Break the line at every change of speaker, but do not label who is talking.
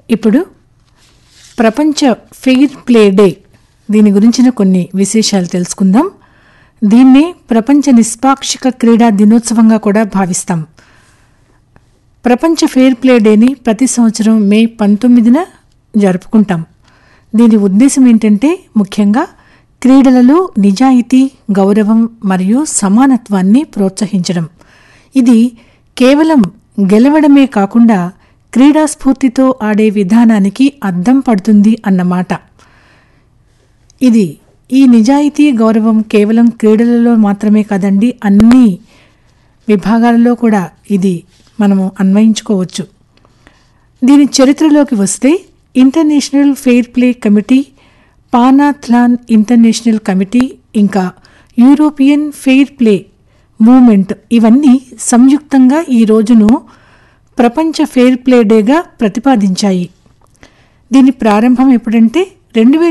ఇప్పుడు ప్రపంచ fair play day దీని గురించిన కొన్ని విశేషాలు తెలుసుకుందాం దీన్నే ప్రపంచ నిష్పాక్షిక క్రీడా దినోత్సవంగా కూడా భావిస్తాం ప్రపంచ ఫెయిర్ ప్లే డేని ప్రతి సంవత్సరం మే పంతొమ్మిదిన జరుపుకుంటాం దీని ఉద్దేశం ఏంటంటే ముఖ్యంగా క్రీడలలో నిజాయితీ గౌరవం మరియు సమానత్వాన్ని ప్రోత్సహించడం ఇది కేవలం గెలవడమే కాకుండా క్రీడా స్ఫూర్తితో ఆడే విధానానికి అద్దం పడుతుంది అన్నమాట ఇది ఈ నిజాయితీ గౌరవం కేవలం క్రీడలలో మాత్రమే కాదండి అన్ని విభాగాలలో కూడా ఇది మనము అన్వయించుకోవచ్చు దీని చరిత్రలోకి వస్తే international fair play committee Panathlon international committee ఇంకా యూరోపియన్ ఫెయిర్ ప్లే మూమెంట్ ఇవన్నీ సంయుక్తంగా ఈ రోజును ప్రపంచ ఫెయిర్ ప్లే డేగా ప్రతిపాదించాయి దీని ప్రారంభం ఎప్పుడంటే రెండు వేల